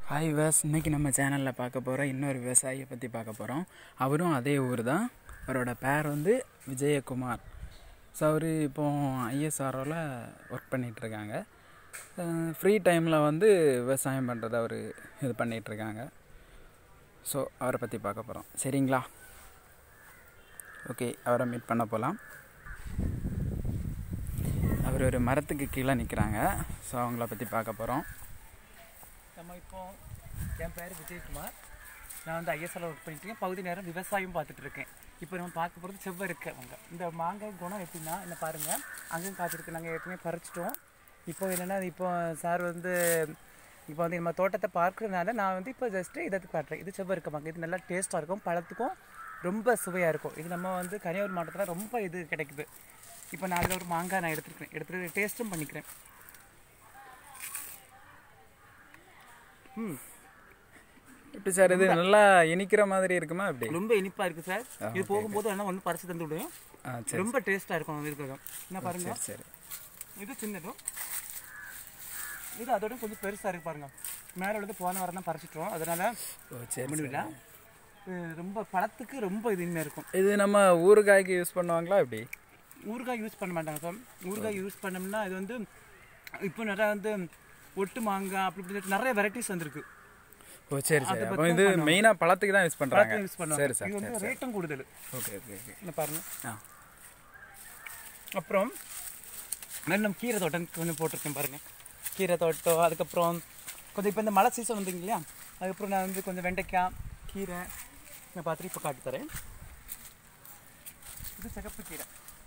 hi விவாஸ் இன்னைக்கு நம்ம சேனலில் பார்க்க போகிற இன்னொரு விவசாயியை பற்றி பார்க்க போகிறோம் அவரும் அதே ஊர் தான் அவரோட பேர் வந்து விஜயகுமார் ஸோ அவர் இப்போ ஐஎஸ்ஆர்ஓவில் ஒர்க் பண்ணிகிட்ருக்காங்க ஃப்ரீ டைமில் வந்து விவசாயம் பண்ணுறத அவர் இது பண்ணிகிட்ருக்காங்க ஸோ அவரை பற்றி பார்க்க போகிறோம் சரிங்களா ஓகே அவரை மீட் பண்ண போகலாம் அவர் ஒரு மரத்துக்கு கீழே நிற்கிறாங்க ஸோ அவங்கள பற்றி பார்க்க போகிறோம் நம்ம இப்போ என் பேர் விஜயகுமார் நான் வந்து ஐஎஸ்எல் ஒர்க் பண்ணிட்டு இருக்கேன் பகுதி நேரம் விவசாயம் பார்த்துட்டு இருக்கேன் இப்போ நம்ம பார்க்க போகிறது செவ்வருக்கு அவங்க இந்த மாங்காய் குணம் எப்படின்னா என்ன பாருங்கள் அங்கேயும் காய்ச்சிருக்கு நாங்கள் ஏற்கனவே பறிச்சிட்டோம் இப்போ என்னென்னா இப்போ சார் வந்து இப்போ வந்து நம்ம தோட்டத்தை பார்க்கறதுனால நான் வந்து இப்போ ஜஸ்ட்டு இதை காட்டுறேன் இது செவ்வருக்கு மாங்காய் இது நல்லா டேஸ்ட்டாக இருக்கும் பழத்துக்கும் ரொம்ப சுவையாக இருக்கும் இது நம்ம வந்து கன்னியாகுமரி மாவட்டத்தில் ரொம்ப இது கிடைக்குது இப்போ நான் அதில் ஒரு மாங்காய் நான் எடுத்துருக்கேன் எடுத்துகிட்டு டேஸ்ட்டும் பண்ணிக்கிறேன் ம் எப்படி சார் இது நல்லா இனிக்கிற மாதிரி இருக்குமா எப்படி ரொம்ப இனிப்பா இருக்கு சார் இது போகும்போது வேணா ஒன்று பறிச்சு தந்து விடுவேன் ஆ சரி ரொம்ப டேஸ்டா இருக்கும் இருக்கிறது என்ன பாருங்க சரி சரி இது சின்னதும் இது அதோட கொஞ்சம் பெருசா இருக்கு பாருங்க மேலே உள்ளது போன வாரம் தான் பறிச்சிட்டோம் அதனால ஓ சரி முடியல இது ரொம்ப பழத்துக்கு ரொம்ப இது இனிமையாக இருக்கும் இது நம்ம ஊறுகாய்க்கு யூஸ் பண்ணுவாங்களா எப்படி ஊறுகாய் யூஸ் பண்ண மாட்டாங்க சார் ஊறுகாய் யூஸ் பண்ணோம்னா இது வந்து இப்போ நிறையா வந்து ஒட்டு மாங்காய் அப்படி இப்படி சொல்லிட்டு நிறைய வெரைட்டிஸ் வந்திருக்கு ஓ சரி சரி அப்போ இது மெயினாக பழத்துக்கு தான் யூஸ் பண்ணுறாங்க யூஸ் பண்ணுவாங்க சரி சார் இது வந்து ரேட்டும் கூடுதல் ஓகே ஓகே ஓகே என்ன பாருங்க ஆ அப்புறம் நான் நம்ம கீரை தோட்டம் கொஞ்சம் போட்டிருக்கேன் பாருங்க கீரை தோட்டம் அதுக்கப்புறம் கொஞ்சம் இப்போ இந்த மழை சீசன் வந்துங்க இல்லையா அதுக்கப்புறம் நான் வந்து கொஞ்சம் வெண்டைக்காய் கீரை நான் பார்த்துட்டு இப்போ காட்டி தரேன் இது சிகப்பு கீரை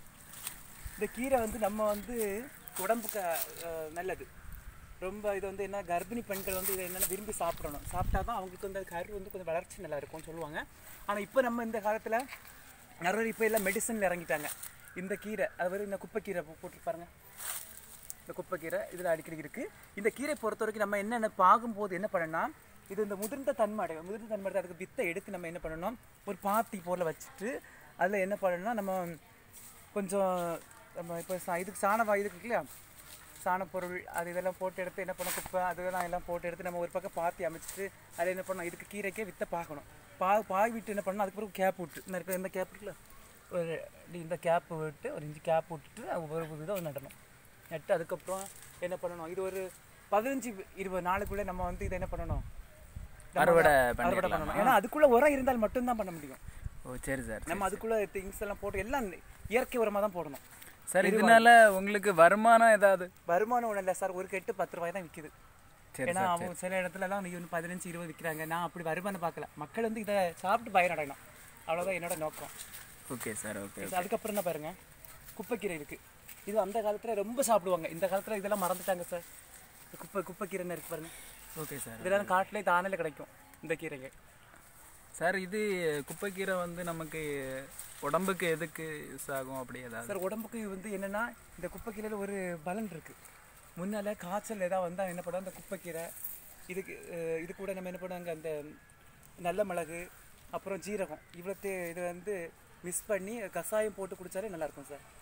இந்த கீரை வந்து நம்ம வந்து உடம்புக்கு அஹ், நல்லது ரொம்ப இது வந்து என்ன கர்ப்பிணி பெண்கள் வந்து இதை என்னென்ன விரும்பி சாப்பிடணும் சாப்பிட்டா தான் அவங்களுக்கு வந்து கரு வந்து கொஞ்சம் வளர்ச்சி நல்லா இருக்கும்னு சொல்லுவாங்க ஆனால் இப்போ நம்ம இந்த காலத்தில் நிறைய இப்போ எல்லாம் மெடிசனில் இறங்கிட்டாங்க இந்த கீரை அதாவது இந்த குப்பைக்கீரை போ- போட்டிருப்பாருங்க இந்த குப்பைக்கீரை இதில் அடிக்கடி இருக்குது இந்த கீரை பொறுத்த வரைக்கும் நம்ம என்னென்ன பார்க்கும்போது என்ன பண்ணணும்னா இது இந்த முதிர்ந்த தன்மை அடையும் முதிர்ந்த தன்மை அடைஞ்சு அதுக்கு வித்தை எடுத்து நம்ம என்ன பண்ணணும் ஒரு பாத்தி போல் வச்சுட்டு அதில் என்ன பண்ணணும்னா நம்ம கொஞ்சம் நம்ம இப்போ சா இதுக்கு சாண வா இதுக்கு இல்லையா சாணப்பொருள் அது இதெல்லாம் போட்டு எடுத்து என்ன பண்ண குப்பை அதெல்லாம் எல்லாம் போட்டு எடுத்து நம்ம ஒரு பக்கம் பாத்தி அமைச்சிட்டு அதில் என்ன பண்ணணும் இதுக்கு கீரைக்கே வித்தை பார்க்கணும் பா பாய் விட்டு என்ன பண்ணணும் அதுக்கப்புறம் கேப் விட்டு இந்த இருக்க இந்த கேப் இருக்குல்ல ஒரு இப்படி இந்த கேப் விட்டு ஒரு இன்ச்சு கேப் விட்டுட்டு அது ஒரு புது இதை நடணும் நட்டு அதுக்கப்புறம் என்ன பண்ணணும் இது ஒரு பதினஞ்சு இருபது நாளுக்குள்ளே நம்ம வந்து இதை என்ன பண்ணணும் நம்ம அறுவடை அறுவடை பண்ணணும் ஏன்னா அதுக்குள்ளே உரம் இருந்தால் மட்டும்தான் பண்ண முடியும் ஓ சரி சார் நம்ம அதுக்குள்ளே திங்ஸ் எல்லாம் போட்டு எல்லாம் இயற்கை உரமாக தான் போடணும் சார் இதனால உங்களுக்கு வருமானம் ஏதாவது வருமானம் ஒன்றும் இல்லை சார் ஒரு கெட்டு பத்து ரூபாய் தான் விற்கிது சரி ஏன்னா அவங்க சில இடத்துலலாம் நீ ஒன்று பதினஞ்சு இருபது விற்கிறாங்க நான் அப்படி வருமானம் பார்க்கல மக்கள் வந்து இதை சாப்பிட்டு பயனடையணும் அவ்வளோதான் என்னோட நோக்கம் ஓகே சார் ஓகே இது அதுக்கப்புறம் என்ன பாருங்க குப்பைக்கீரை இருக்கு இது அந்த காலத்துல ரொம்ப சாப்பிடுவாங்க இந்த காலத்துல இதெல்லாம் மறந்துட்டாங்க சார் இந்த குப்பை குப்பைக்கீரைன்னு இருக்கு பாருங்க ஓகே சார் இதெல்லாம் காட்டிலே தானில கிடைக்கும் இந்த கீரைங்க சார் இது குப்பைக்கீரை வந்து நமக்கு உடம்புக்கு எதுக்கு யூஸ் ஆகும் அப்படி ஏதாவது சார் உடம்புக்கு வந்து என்னன்னா இந்த குப்பைக்கீரையில ஒரு பலன் இருக்கு முன்னால காய்ச்சல் ஏதாவது வந்தா என்ன பண்ணுவோம் இந்த குப்பைக்கீரை இதுக்கு அஹ், இது கூட நம்ம என்ன பண்ணுவாங்க அந்த நல்ல மிளகு அப்புறம் ஜீரகம் இவ்வளோத்து இது வந்து மிஸ் பண்ணி கஷாயம் போட்டு குடிச்சாலே நல்லா இருக்கும் sir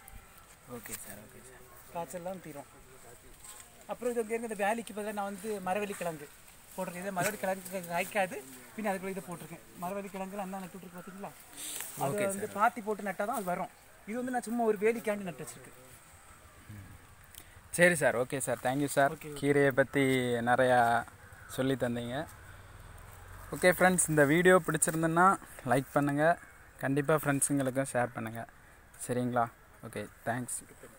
okay sir okay sir காய்ச்சல்லாம் தீரும் அப்புறம் இது இங்கே இந்த வேலைக்கு பதிலாக நான் வந்து மரவள்ளி கிழங்கு போட்டிருக்கேன் இது மரவள்ளி கிழங்கு காய்க்காது பின்ன அதுக்குள்ள இதை போட்டிருக்கேன் மரவள்ளி கிழங்குல அண்ணா நட்டு விட்டுருக்கு பார்த்தீங்களா அது வந்து பாத்தி போட்டு நட்டால் தான் அது வரும் இது வந்து நான் சும்மா ஒரு வேலிக்காண்டி நட்டு வச்சிருக்கேன் சரி sir okay sir thank you sir கீரையை பற்றி நிறையா சொல்லி தந்தீங்க ஓகே ஃப்ரெண்ட்ஸ் இந்த வீடியோ பிடிச்சிருந்துன்னா லைக் பண்ணுங்கள் கண்டிப்பாக ஃப்ரெண்ட்ஸுங்களுக்கும் ஷேர் பண்ணுங்கள் சரிங்களா ஓகே தேங்க்ஸ்